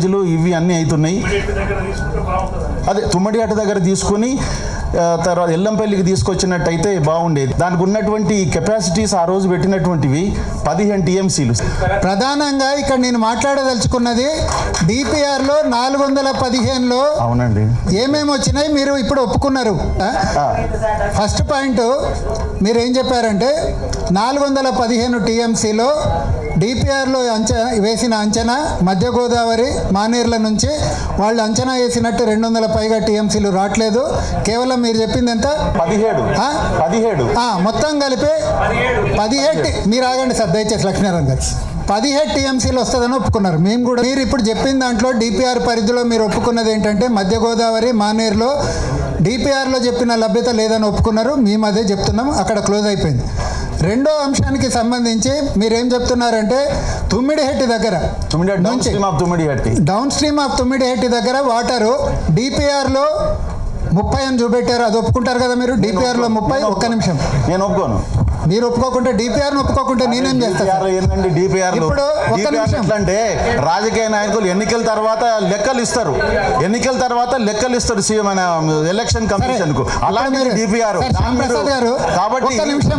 డ్రైనేజీలు ఇవి అన్నీ అవుతున్నాయి అదే తుమ్మడిగట్ట దగ్గర తీసుకుని ఆ, తర్వాత ఎల్లంపల్లికి తీసుకొచ్చినట్టయితే బాగుండేది దానికి ఉన్నటువంటి కెపాసిటీస్ ఆ రోజు పెట్టినటువంటివి పదిహేను టీఎంసీలు ప్రధానంగా ఇక్కడ నేను మాట్లాడదలుచుకున్నది డిపిఆర్లో నాలుగు వందల పదిహేనులో అవునండి ఏమేమి వచ్చినాయి మీరు ఇప్పుడు ఒప్పుకున్నారు ఆ? ఫస్ట్ పాయింట్ మీరు ఏం చెప్పారంటే నాలుగు వందల పదిహేను టీఎంసీలో డిపిఆర్లో అంచనా వేసిన అంచనా మధ్య గోదావరి మానేర్ల నుంచి వాళ్ళు అంచనా వేసినట్టు రెండు వందల పైగా టీఎంసీలు రావట్లేదు కేవలం మీరు చెప్పింది ఎంత పదిహేడు ఆ? పదిహేడు ఆ, మొత్తం కలిపి పదిహేడు టి- మీరు ఆగండి సార్ దయచేసి లక్ష్మీనారాయణ గారు పదిహేడు టీఎంసీలు వస్తుందని ఒప్పుకున్నారు మేము కూడా మీరు ఇప్పుడు చెప్పిన దాంట్లో డిపిఆర్ పరిధిలో మీరు ఒప్పుకున్నది ఏంటంటే మధ్య గోదావరి మానేరులో డిపిఆర్లో చెప్పిన లభ్యత లేదని ఒప్పుకున్నారు మేము అదే చెప్తున్నాం అక్కడ క్లోజ్ అయిపోయింది రెండో అంశానికి సంబంధించి మీరేం చెప్తున్నారంటే తుమ్మిడిహెట్టి దగ్గర తుమ్మిడి డౌన్ నుంచి stream of Tummidihatti down stream of Tummidihatti దగ్గర వాటరు డిపిఆర్లో ముప్పై అని చూపెట్టారు అది ఒప్పుకుంటారు కదా మీరు డిపిఆర్లో ముప్పై ఒక్క నిమిషం నేను ఒప్పుకోను మీరు ఒప్పుకోకుంటే డిపిఆర్ను ఒప్పుకోకుంటే నేనేం చేస్తాను DPR ఏంటంటే డిపిఆర్ ఇప్పుడు ఒక్క నిమిషం. ఎట్లా అంటే రాజకీయ నాయకులు ఎన్నికల తర్వాత లెక్కలు ఇస్తారు ఎన్నికల తర్వాత లెక్కలు ఇస్తారు సీఎం మన ఎలక్షన్ కమిషన్ కు అలాంటి మీరు- డిపిఆర్ సార్, శ్యామ్ ప్రసాద్ గారు కాబట్టి ఒక్క నిమిషం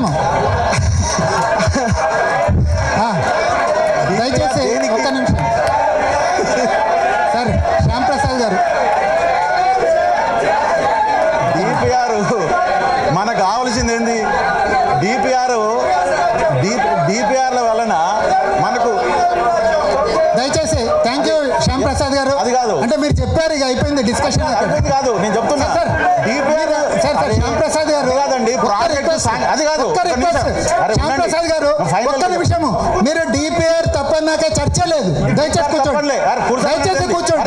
ఆ, దయచేసి దేనికి? ఒక్క నిమిషం సార్ శ్యామ్ ప్రసాద్ గారు డిపిఆర్ మనకు కావాల్సింది ఏంది డిపిఆర్ డిపిఆర్ల వలన మనకు దయచేసి థ్యాంక్ యూ శ్యామ్ ప్రసాద్ గారు అది కాదు. అంటే మీరు చెప్పారు ఇక అయిపోయింది డిస్కషన్ అయిపోయింది కాదు నేను చెప్తున్నా sir, DPR sir sir Shyam Prasad garu అది కాదండి ఒక్క ప్రాజెక్ట్ రిక్వెస్ట్. సాంగ్- అది కాదు ఒక్క ఒక్క రిక్వెస్ట్. నిమిషం. అరే శ్యామ్ ఉండండి. ప్రసాద్ గారు ఫైనల్ ఒక్క నిమిషము మీరు డిపిఆర్ తప్పన్నాక చర్చ లేదు దయచేసి కూర్చోండి తప్పనిలే. అరే కూర్చోండి. దయచేసి కూర్చోండి